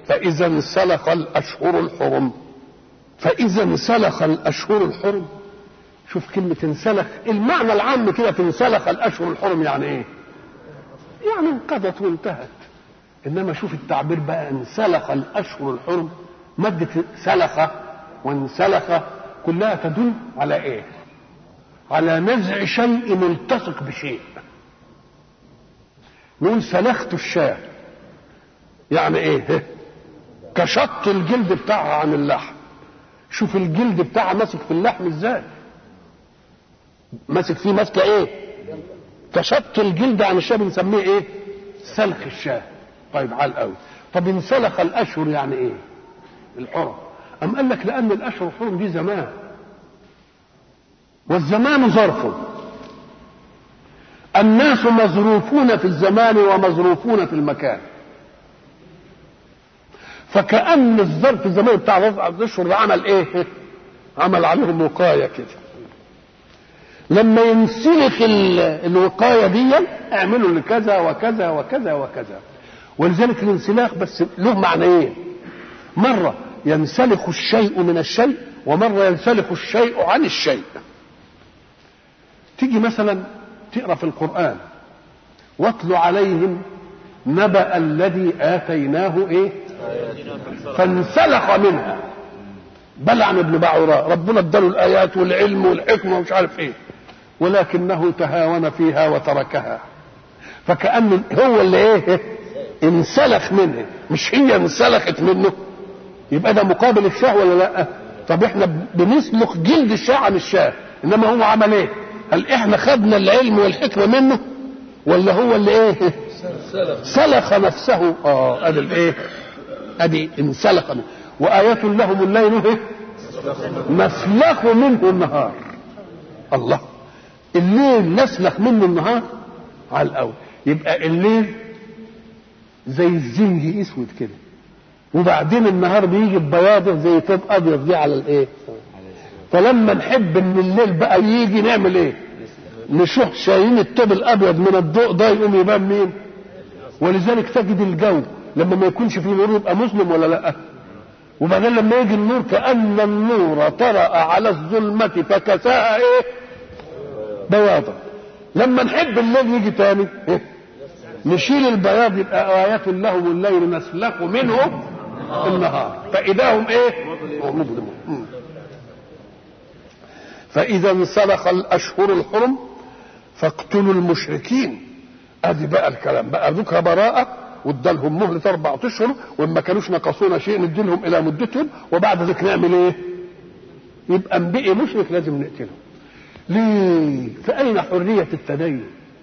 فإذا انسلخ الأشهر الحرم فإذا انسلخ الأشهر الحرم شوف كلمة انسلخ المعنى العام كده في انسلخ الأشهر الحرم يعني إيه؟ يعني انقضت وانتهت إنما شوف التعبير بقى انسلخ الأشهر الحرم مادة سلخ وانسلخ كلها تدل على إيه؟ على نزع شيء ملتصق بشيء نقول سلخت الشاة يعني ايه كشط الجلد بتاعها عن اللحم شوف الجلد بتاعها ماسك في اللحم ازاي ماسك فيه ماسكه ايه كشط الجلد عن الشاة بنسميه ايه سلخ الشاة طيب عال قوي طب انسلخ الاشهر يعني ايه الحرم ام قال لك لان الاشهر الحرم دي زمان والزمان ظرف الناس مظروفون في الزمان ومظروفون في المكان فكأن الظرف الزماني بتاع رفع الاشهر ده عمل ايه؟ عمل عليهم وقايه كده. لما ينسلخ الوقايه دي اعملوا لكذا وكذا وكذا وكذا. ولذلك الانسلاخ بس له معنيين. مره ينسلخ الشيء من الشيء ومره ينسلخ الشيء عن الشيء. تيجي مثلا تقرا في القران واتل عليهم نبأ الذي آتيناه إيه؟ فانسلخ منها بلعن ابن بعوراء ربنا اداله الآيات والعلم والحكمة ومش عارف إيه ولكنه تهاون فيها وتركها فكأن هو اللي إيه؟ انسلخ منها مش هي انسلخت منه يبقى ده مقابل الشاه ولا لا؟ طب احنا بنسلخ جلد الشاه عن الشاه انما هو عمل ايه؟ هل احنا خدنا العلم والحكمه منه ولا هو اللي ايه؟ سلخ نفسه اه ادي الايه؟ ادي انسلخ منه وآية لهم الليل ايه؟ نسلخ منه النهار الله الليل نسلخ منه النهار على الاول يبقى الليل زي الزنج اسود كده وبعدين النهار بيجي ببياضه زي طب ابيض دي على الايه؟ فلما نحب ان الليل بقى يجي نعمل ايه؟ نشوف شايلين الطب الابيض من الضوء ده يقوم يبان مين؟ ولذلك تجد الجو لما ما يكونش فيه نور يبقى مظلم ولا لا؟ وبعدين لما يجي النور كأن النور طرأ على الظلمة فكساها ايه؟ بياضا. لما نحب الليل يجي تاني إيه؟ نشيل البياض يبقى آيات لهم الليل نسلخ منه النهار فإذا هم ايه؟ مظلمون. فإذا انسلخ الأشهر الحرم فاقتلوا المشركين ادي بقى الكلام بقى ذكر براءة وادالهم مهلة أربعة أشهر وإن ما كانوش نقصونا شيء نديلهم إلى مدتهم وبعد ذلك نعمل إيه؟ يبقى بقي مشرك لازم نقتله. ليه؟ فأين حرية التدين؟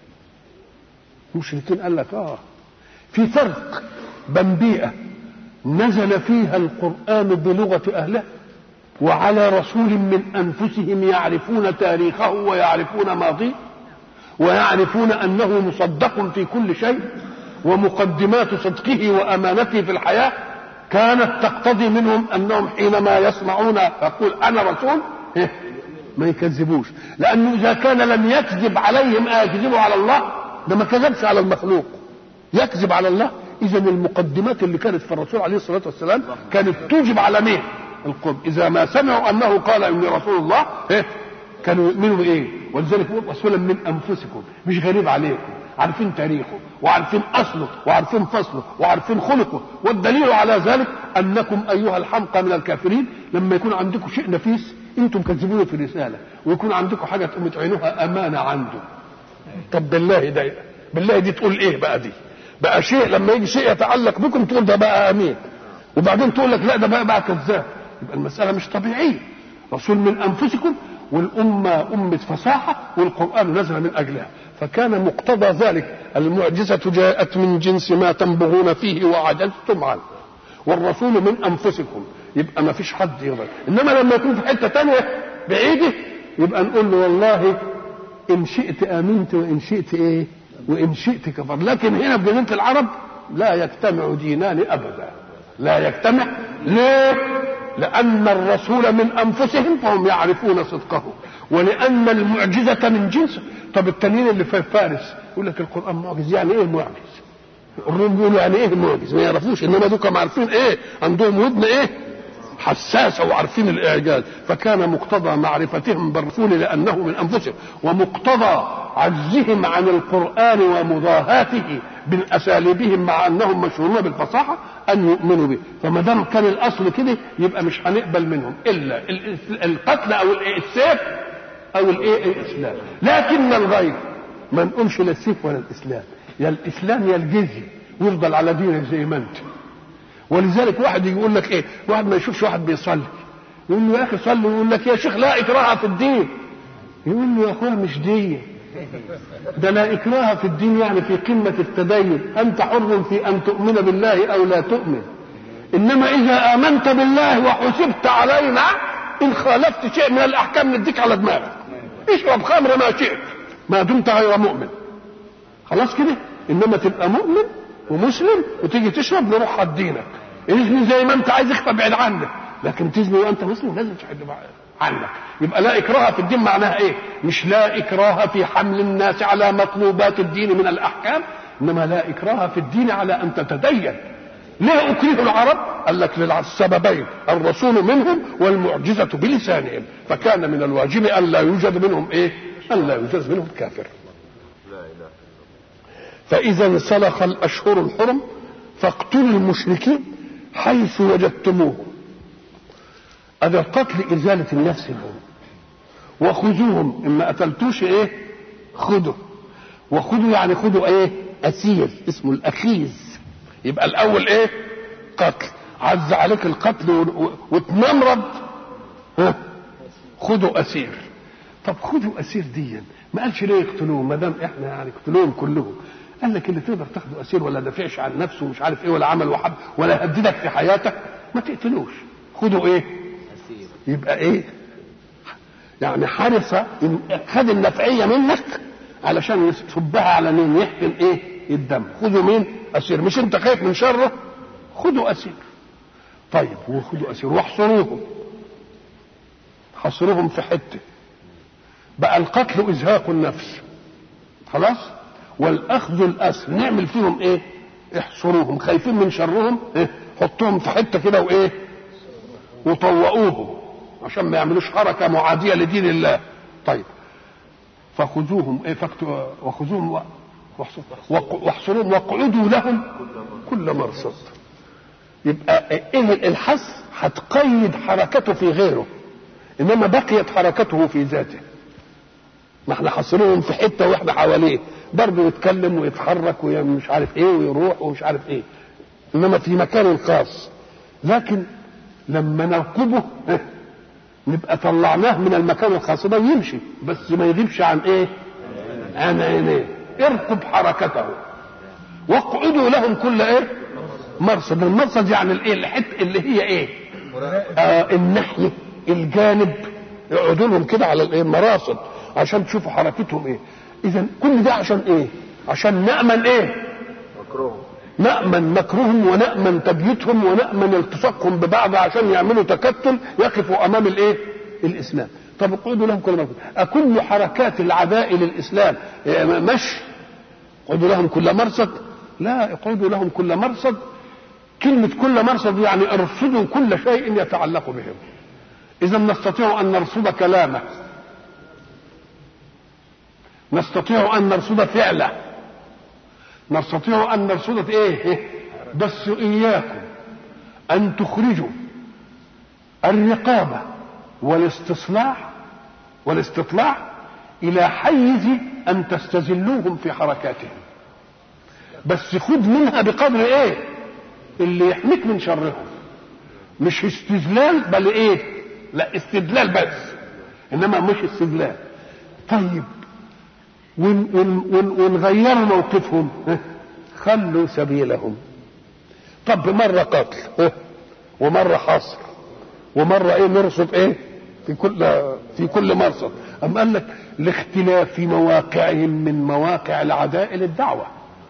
المشركين قال لك آه في فرق بين بيئة نزل فيها القرآن بلغة أهله وعلى رسول من أنفسهم يعرفون تاريخه ويعرفون ماضيه ويعرفون انه مصدق في كل شيء ومقدمات صدقه وامانته في الحياه كانت تقتضي منهم انهم حينما يسمعون يقول انا رسول ما يكذبوش لانه اذا كان لم يكذب عليهم ايكذبوا على الله ده ما كذبش على المخلوق يكذب على الله اذا المقدمات اللي كانت في الرسول عليه الصلاه والسلام كانت توجب على مين القرب اذا ما سمعوا انه قال اني رسول الله كانوا يؤمنوا بايه؟ ولذلك يقول رسولا من انفسكم مش غريب عليكم عارفين تاريخه وعارفين اصله وعارفين فصله وعارفين خلقه والدليل على ذلك انكم ايها الحمقى من الكافرين لما يكون عندكم شيء نفيس انتم كذبونه في الرساله ويكون عندكم حاجه تقوموا تعينوها امانه عنده طب بالله ده بالله دي تقول ايه بقى دي بقى شيء لما يجي شيء يتعلق بكم تقول ده بقى امين وبعدين تقول لك لا ده بقى بقى كذاب يبقى المساله مش طبيعيه رسول من انفسكم والأمة أمة فصاحة والقرآن نزل من أجلها فكان مقتضى ذلك المعجزة جاءت من جنس ما تنبغون فيه وعجزتم عنه والرسول من أنفسكم يبقى ما فيش حد يقدر إنما لما يكون في حتة تانية بعيدة يبقى نقول له والله إن شئت آمنت وإن شئت إيه وإن شئت كفر لكن هنا في جزيرة العرب لا يجتمع دينان أبدا لا يجتمع ليه لأن الرسول من أنفسهم فهم يعرفون صدقه ولأن المعجزة من جنسه طب التانيين اللي في فارس يقول لك القرآن معجز يعني إيه معجز الروم بيقولوا يعني ايه المعجز ما يعرفوش انما دول كانوا عارفين ايه عندهم ودن ايه حساسة وعارفين الإعجاز فكان مقتضى معرفتهم بالرسول لأنه من أنفسهم ومقتضى عجزهم عن القرآن ومضاهاته بالأساليبهم مع أنهم مشهورون بالفصاحة أن يؤمنوا به فما دام كان الأصل كده يبقى مش هنقبل منهم إلا القتل أو السيف أو الإيه الإسلام لكن الغير ما نقومش لا السيف ولا الإسلام يا الإسلام يا الجزية ويفضل على دينك زي ما أنت ولذلك واحد يقول لك ايه واحد ما يشوفش واحد بيصلي يقول له يا اخي صلي يقول لك يا شيخ لا اكراه في الدين يقول له يا اخويا مش دين ده لا اكراه في الدين يعني في قمه التدين انت حر في ان تؤمن بالله او لا تؤمن انما اذا امنت بالله وحسبت علينا ان خالفت شيء من الاحكام نديك على دماغك اشرب خمر ما شئت ما دمت غير مؤمن خلاص كده انما تبقى مؤمن ومسلم وتيجي تشرب نروح حدينك اذني زي ما انت عايز اخفى بعيد عنك لكن تزني وانت مسلم لازم تحد عنك يبقى لا اكراه في الدين معناها ايه مش لا اكراه في حمل الناس على مطلوبات الدين من الاحكام انما لا اكراه في الدين على ان تتدين ليه اكره العرب قال لك للسببين الرسول منهم والمعجزه بلسانهم فكان من الواجب ان لا يوجد منهم ايه ان لا يوجد منهم كافر فإذا انسلخ الأشهر الحرم فاقتلوا المشركين حيث وجدتموهم هذا القتل إزالة النفس لهم وخذوهم إما قتلتوش إيه خذوا وخذوا يعني خذوا إيه أسير اسمه الأخيز يبقى الأول إيه قتل عز عليك القتل وتنمرض ها خذوا أسير طب خذوا أسير ديا ما قالش ليه يقتلوهم ما دام احنا يعني اقتلوهم كلهم قال لك اللي تقدر تاخده اسير ولا دافعش عن نفسه ومش عارف ايه ولا عمل وحب ولا هددك في حياتك ما تقتلوش خده ايه أسير. يبقى ايه يعني حرص خد النفعية منك علشان يصبها على مين يحقن ايه الدم خذوا مين اسير مش انت خايف من شره خذوا اسير طيب وخذوا اسير واحصروهم حصروهم في حته بقى القتل ازهاق النفس خلاص والاخذ الاسر نعمل فيهم ايه احصروهم خايفين من شرهم إيه؟ حطوهم في حته كده وايه وطوقوهم عشان ما يعملوش حركه معاديه لدين الله طيب فخذوهم ايه فاكتوا وخذوهم واحصروهم واقعدوا لهم كل مرصد يبقى ايه الحث هتقيد حركته في غيره انما بقيت حركته في ذاته ما احنا حاصرينهم في حته واحنا حواليه برضه يتكلم ويتحرك ومش عارف ايه ويروح ومش عارف ايه انما في مكان خاص لكن لما نرقبه نبقى طلعناه من المكان الخاص ده ويمشي بس ما يغيبش عن ايه عن عينيه ارقب حركته واقعدوا لهم كل ايه مرصد المرصد يعني الايه الحته اللي هي ايه آه الناحيه الجانب اقعدوا لهم كده على الايه المراصد عشان تشوفوا حركتهم ايه اذا كل ده عشان ايه عشان نامن ايه مكروه نامن مكروهم ونامن تبييتهم ونامن التصاقهم ببعض عشان يعملوا تكتل يقفوا امام الايه الاسلام طب اقعدوا لهم كل مرصد اكل حركات العداء للاسلام مش اقعدوا لهم كل مرصد لا اقعدوا لهم كل مرصد كلمة كل مرصد يعني ارصدوا كل شيء يتعلق بهم إذا نستطيع أن نرصد كلامه نستطيع ان نرصد فعله نستطيع ان نرصد ايه بس اياكم ان تخرجوا الرقابه والاستصلاح والاستطلاع الى حيز ان تستذلوهم في حركاتهم بس خذ منها بقدر ايه اللي يحميك من شرهم مش استذلال بل ايه لا استدلال بس انما مش استدلال طيب ونغير موقفهم خلوا سبيلهم طب مرة قتل ومرة حصر ومرة ايه نرصد ايه في كل في كل مرصد أم قال لك لاختلاف مواقعهم من مواقع العداء للدعوة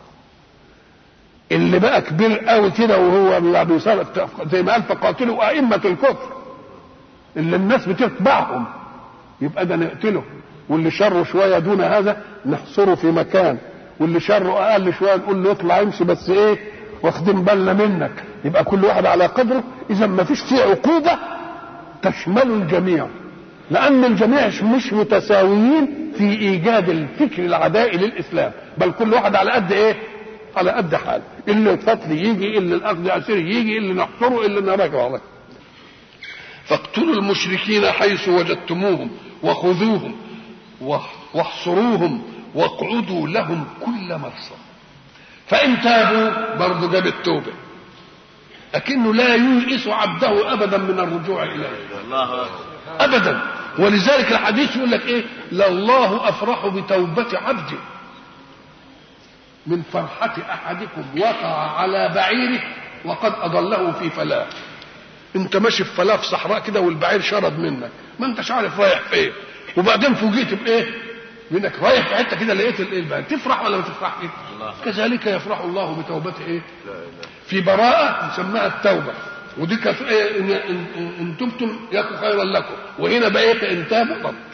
اللي بقى كبير قوي كده وهو اللي بيصرف زي ما قال فقاتلوا أئمة الكفر اللي الناس بتتبعهم يبقى ده نقتله واللي شره شويه دون هذا نحصره في مكان واللي شره اقل شويه نقول له اطلع امشي بس ايه واخدين بالنا منك يبقى كل واحد على قدره اذا ما فيش فيه عقوبه تشمل الجميع لان الجميع مش متساويين في ايجاد الفكر العدائي للاسلام بل كل واحد على قد ايه على قد حاله اللي الفتل يجي اللي الاخذ اسير يجي اللي نحصره اللي نراجعه فاقتلوا المشركين حيث وجدتموهم وخذوهم واحصروهم واقعدوا لهم كل مرصد فإن تابوا برضه جاب التوبة لكنه لا ييئس عبده أبدا من الرجوع إليه الله أبدا ولذلك الحديث يقول لك إيه لله أفرح بتوبة عبده من فرحة أحدكم وقع على بعيره وقد أضله في فلاة انت ماشي في فلاة في صحراء كده والبعير شرد منك ما انتش عارف رايح فين وبعدين فوجئت بايه منك رايح في حته كده لقيت الايه البعير تفرح ولا ما تفرحش كذلك يفرح الله بتوبة ايه في براءة نسميها التوبة ودي كانت ايه ان, إن, إن, إن تبتم يكن خيرا لكم وهنا بقى ايه فان تابوا طب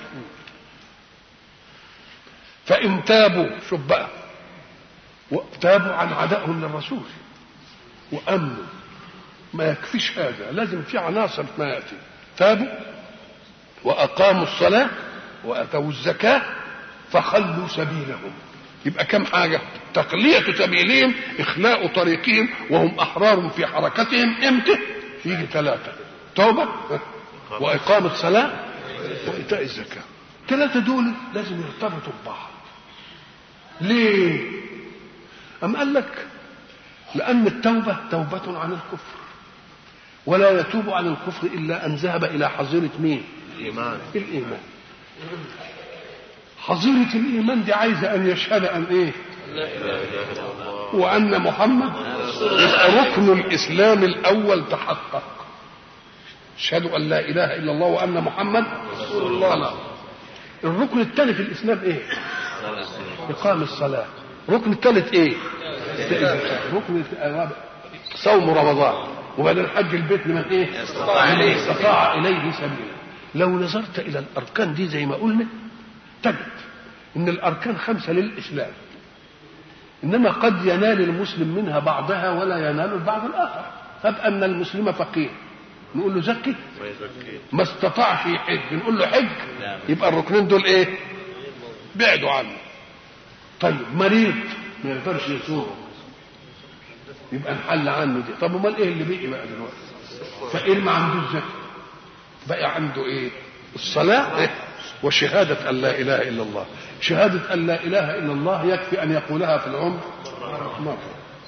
فان تابوا شوف بقى وتابوا عن عدائهم للرسول وامنوا ما يكفيش هذا لازم في عناصر ما ياتي تابوا واقاموا الصلاه واتوا الزكاه فخلوا سبيلهم يبقى كم حاجه تقليه سبيلهم اخلاء طريقهم وهم احرار في حركتهم امتى يجي ثلاثه توبه واقامه صلاه وايتاء الزكاه ثلاثه دول لازم يرتبطوا ببعض ليه أم قال لك لأن التوبة توبة عن الكفر ولا يتوب عن الكفر إلا أن ذهب إلى حظيرة مين الإيمان الإيمان حظيرة الإيمان دي عايزة أن يشهد أن إيه لا إله إلا الله وأن محمد يبقى ركن الإسلام الأول تحقق اشهدوا أن لا إله إلا الله وأن محمد رسول الله الركن الثاني في الإسلام إيه إقام الصلاة الركن الثالث إيه ركن الرابع صوم رمضان وبعدين حج البيت لمن ايه استطاع إليه استطاع اليه سبيلا لو نظرت الى الاركان دي زي ما قلنا تجد ان الاركان خمسه للاسلام انما قد ينال المسلم منها بعضها ولا ينال البعض الاخر طب ان المسلم فقير نقول له زكي ويزكي ما استطاعش يحج نقول له حج نعم. يبقى الركنين دول ايه بعدوا عنه طيب مريض ما يقدرش يصوم يبقى انحل عنه دي طب امال ايه اللي بقي بقى دلوقتي فقير ما عندوش زكاه بقى عنده ايه الصلاه إيه؟ وشهاده ان لا اله الا الله شهاده ان لا اله الا الله يكفي ان يقولها في العمر مره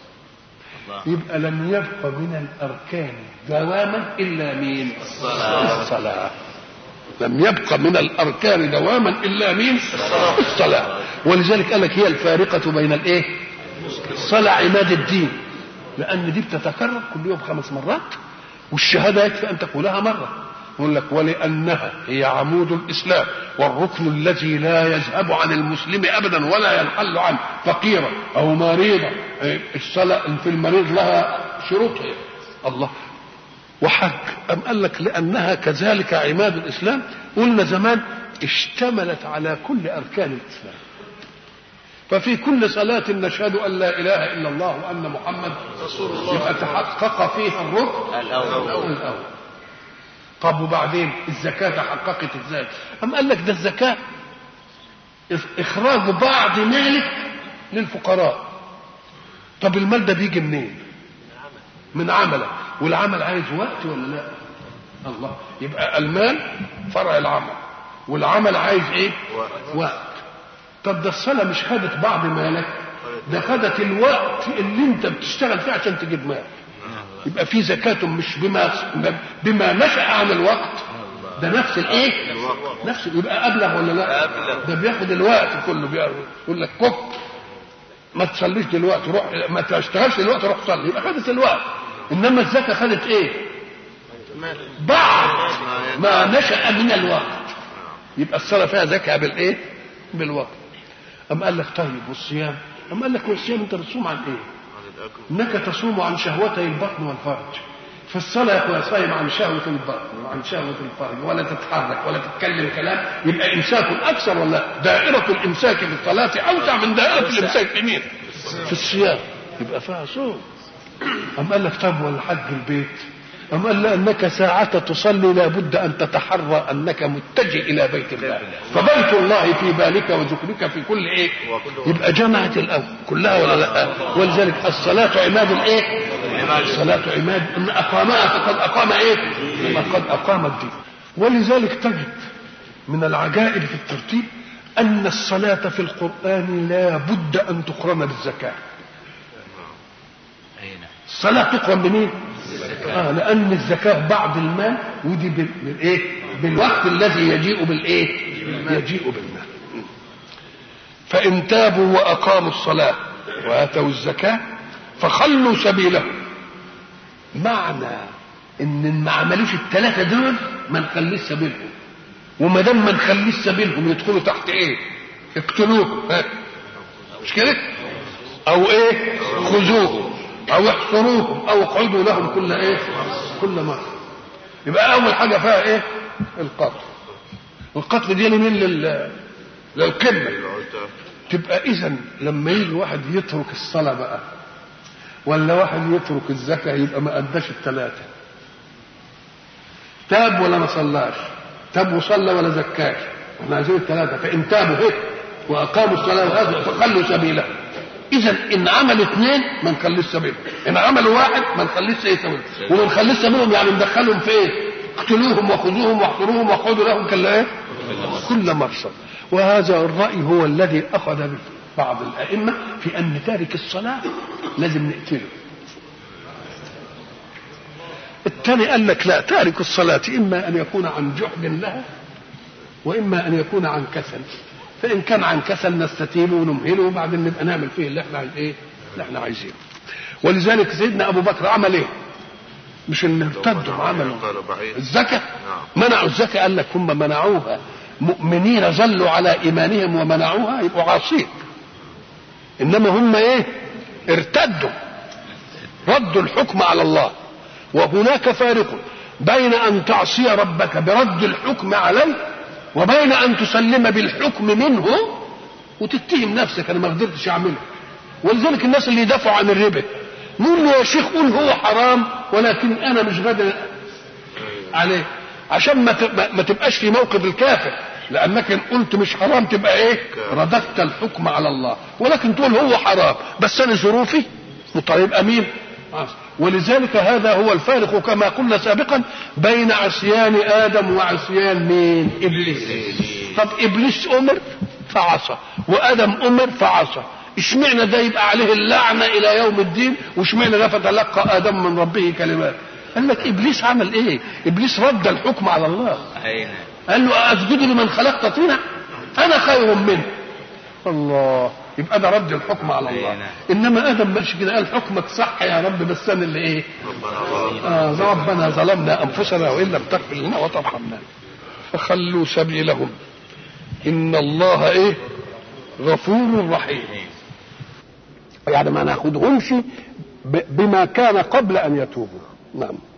يبقى لم يبق من الاركان دواما الا مين الصلاة. الصلاه لم يبق من الاركان دواما الا مين الصلاه ولذلك قال لك هي الفارقه بين الايه الصلاه عماد الدين لان دي بتتكرر كل يوم خمس مرات والشهاده يكفي ان تقولها مره يقول لك ولانها هي عمود الاسلام والركن الذي لا يذهب عن المسلم ابدا ولا ينحل عنه فقيرا او مريضا إيه، الصلاه في المريض لها شروطها الله وحج أم قال لك لأنها كذلك عماد الإسلام قلنا زمان اشتملت على كل أركان الإسلام ففي كل صلاة نشهد أن لا إله إلا الله وأن محمد رسول الله يبقى تحقق فيها الركن الأول الأول طب وبعدين الزكاة تحققت ازاي؟ أم قال لك ده الزكاة إخراج بعض مالك للفقراء طب المال ده بيجي منين؟ من عملك والعمل عايز وقت ولا لا؟ الله يبقى المال فرع العمل والعمل عايز ايه؟ وقت طب ده الصلاة مش خدت بعض مالك ده خدت الوقت اللي انت بتشتغل فيه عشان تجيب مال يبقى في زكاة مش بما بما نشأ عن الوقت ده نفس الايه؟ نفس يبقى ابلغ ولا لا؟ أبلغ. ده بياخد الوقت كله بياخد. يقول لك كف ما تصليش دلوقتي روح ما تشتغلش دلوقتي روح صلي يبقى خدت الوقت انما الزكاة خدت ايه؟ بعد ما نشأ من الوقت يبقى الصلاة فيها زكاة بالايه؟ بالوقت أم قال لك طيب والصيام؟ أم قال لك والصيام أنت بتصوم عن إيه؟ عن الأكل إنك تصوم عن شهوتي البطن والفرج في الصلاة يا أخويا صايم عن شهوة البطن وعن شهوة الفرج ولا تتحرك ولا تتكلم كلام يبقى إمساك أكثر ولا دائرة الإمساك في الصلاة أوسع من دائرة الإمساك في مين؟ في الصيام يبقى فيها صوم أم قال لك طب ولا حج البيت أم قال لأنك ساعة تصلي لابد أن تتحرى أنك متجه إلى بيت الله فبيت الله في بالك وذكرك في كل إيه يبقى جمعت الأول كلها ولا لا ولذلك الصلاة عماد الإيه الصلاة عماد إن أقامها فقد أقام إيه فقد أقام الدين ولذلك تجد من العجائب في الترتيب أن الصلاة في القرآن لا بد أن تقرن بالزكاة الصلاة تقرن بمين؟ آه لأن الزكاة بعض المال ودي بال- بالإيه؟ بالوقت الذي يجيء بالإيه؟ يجيء بالمال. فإن تابوا وأقاموا الصلاة وآتوا الزكاة فخلوا سبيلهم. معنى إن ما عملوش الثلاثة دول ما نخليش سبيلهم. وما دام ما نخليش سبيلهم يدخلوا تحت إيه؟ اقتلوهم ها؟ مش كده؟ أو إيه؟ خذوهم او احصروهم او اقعدوا لهم كل ايه كل مره يبقى اول حاجه فيها ايه القتل القتل دي لمين لل للقمه تبقى اذا لما يجي واحد يترك الصلاه بقى ولا واحد يترك الزكاه يبقى ما اداش الثلاثه تاب ولا ما صلاش تاب وصلى ولا زكاش احنا عايزين الثلاثه فان تابوا هيك واقاموا الصلاه وهذا فخلوا سبيله اذا ان عمل اثنين ما نخليش سبيلهم ان عملوا واحد ما نخليش ايه سبيلهم وما نخليش سبيلهم يعني ندخلهم في ايه اقتلوهم وخذوهم واحصروهم واقعدوا لهم كل ايه كل مرصد وهذا الراي هو الذي اخذ به بعض الائمه في ان تارك الصلاه لازم نقتله الثاني قال لك لا تارك الصلاة إما أن يكون عن جحد لها وإما أن يكون عن كسل فإن كان عن كسل نستتيبه ونمهله وبعدين نبقى نعمل فيه اللي احنا عايز ايه؟ اللي احنا عايزينه. ولذلك سيدنا أبو بكر عمل ايه؟ مش ان ارتدوا عملوا الزكاة منعوا الزكاة قال لك هم منعوها مؤمنين ظلوا على إيمانهم ومنعوها يبقوا عاصين. إنما هم ايه؟ ارتدوا ردوا الحكم على الله وهناك فارق بين ان تعصي ربك برد الحكم عليه وبين ان تسلم بالحكم منه وتتهم نفسك انا ما قدرتش اعمله ولذلك الناس اللي يدافعوا عن الربا نقول له يا شيخ قول هو حرام ولكن انا مش قادر عليه عشان ما ت- ما- ما تبقاش في موقف الكافر لانك ان قلت مش حرام تبقى ايه رددت الحكم على الله ولكن تقول هو حرام بس انا ظروفي مطالب امين ولذلك هذا هو الفارق كما قلنا سابقا بين عصيان ادم وعصيان مين ابليس طب ابليس امر فعصى وادم امر فعصى اشمعنى ده يبقى عليه اللعنه الى يوم الدين واشمعنى ده فتلقى ادم من ربه كلمات قال لك ابليس عمل ايه ابليس رد الحكم على الله أين قال له اسجد لمن خلقت طينا انا خير منه الله يبقى ده رد الحكم على الله انما ادم ماشي كده قال حكمك صح يا رب بس انا اللي ايه آه ربنا ظلمنا انفسنا وان لم تغفر لنا وترحمنا فخلوا سبيلهم ان الله ايه غفور رحيم يعني ما ناخدهمش ب- بما كان قبل ان يتوبوا نعم